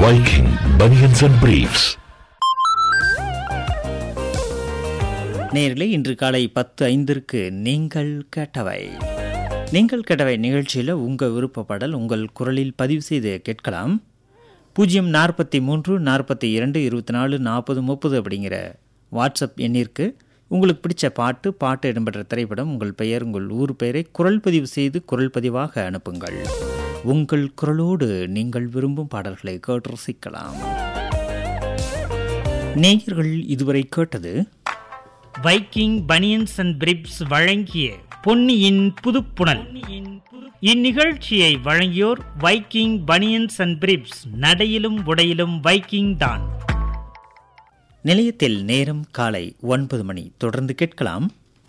Viking Bunions and Briefs. நேரிலே இன்று காலை பத்து ஐந்திற்கு நீங்கள் கேட்டவை நீங்கள் கேட்டவை நிகழ்ச்சியில் உங்கள் விருப்பப்பாடல் உங்கள் குரலில் பதிவு செய்து கேட்கலாம் பூஜ்ஜியம் நாற்பத்தி மூன்று நாற்பத்தி இரண்டு இருபத்தி நாலு நாற்பது முப்பது அப்படிங்கிற வாட்ஸ்அப் எண்ணிற்கு உங்களுக்கு பிடிச்ச பாட்டு பாட்டு இடம்பெற்ற திரைப்படம் உங்கள் பெயர் உங்கள் ஊர் பெயரை குரல் பதிவு செய்து குரல் பதிவாக அனுப்புங்கள் உங்கள் குரலோடு நீங்கள் விரும்பும் பாடல்களை கேட்டு ரசிக்கலாம் நேயர்கள் இதுவரை கேட்டது வைக்கிங் பனியன்ஸ் அண்ட் பிரிப்ஸ் வழங்கிய பொன்னியின் புதுப்புணல் இந்நிகழ்ச்சியை வழங்கியோர் வைக்கிங் பனியன்ஸ் அண்ட் பிரிப்ஸ் நடையிலும் உடையிலும் வைக்கிங் தான் நிலையத்தில் நேரம் காலை ஒன்பது மணி தொடர்ந்து கேட்கலாம்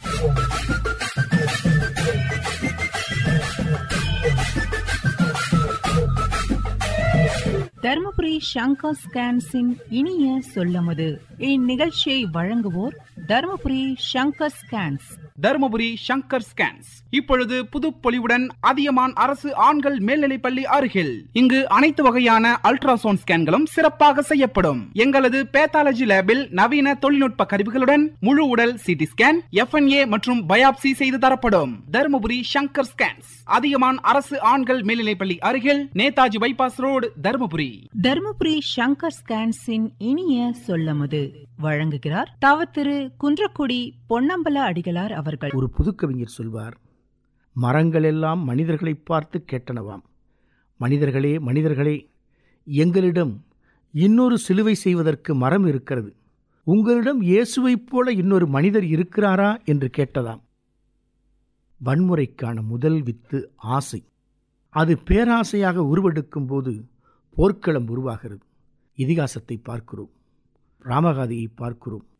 தருமபுரி சங்கர் ஸ்கேன்ஸின் இனிய சொல்லமுது இந்நிகழ்ச்சியை வழங்குவோர் தருமபுரி சங்கர் ஸ்கேன்ஸ் தருமபுரி சங்கர் ஸ்கேன்ஸ் இப்பொழுது புதுப்பொலிவுடன் அதியமான் அரசு ஆண்கள் மேல்நிலைப்பள்ளி அருகில் இங்கு அனைத்து வகையான அல்ட்ராசவுண்ட் ஸ்கேன்களும் சிறப்பாக செய்யப்படும் எங்களது பேத்தாலஜி லேபில் நவீன தொழில்நுட்ப கருவிகளுடன் முழு உடல் சிடி ஸ்கேன் எஃப்என்ஏ மற்றும் பயாப்சி செய்து தரப்படும் தருமபுரி சங்கர் ஸ்கேன்ஸ் அதியமான் அரசு ஆண்கள் மேல்நிலைப்பள்ளி அருகில் நேதாஜி பைபாஸ் ரோடு தருமபுரி தருமபுரி சங்கர் ஸ்கேன்ஸின் இனிய சொல்லமுது வழங்குகிறார் தவ திரு குன்றக்குடி பொன்னம்பல அடிகளார் அவர்கள் ஒரு புதுக்கவிஞர் சொல்வார் மரங்கள் எல்லாம் மனிதர்களை பார்த்து கேட்டனவாம் மனிதர்களே மனிதர்களே எங்களிடம் இன்னொரு சிலுவை செய்வதற்கு மரம் இருக்கிறது உங்களிடம் இயேசுவைப் போல இன்னொரு மனிதர் இருக்கிறாரா என்று கேட்டதாம் வன்முறைக்கான முதல் வித்து ஆசை அது பேராசையாக உருவெடுக்கும் போது போர்க்களம் உருவாகிறது இதிகாசத்தை பார்க்கிறோம் ராமகாதியை பார்க்கிறோம்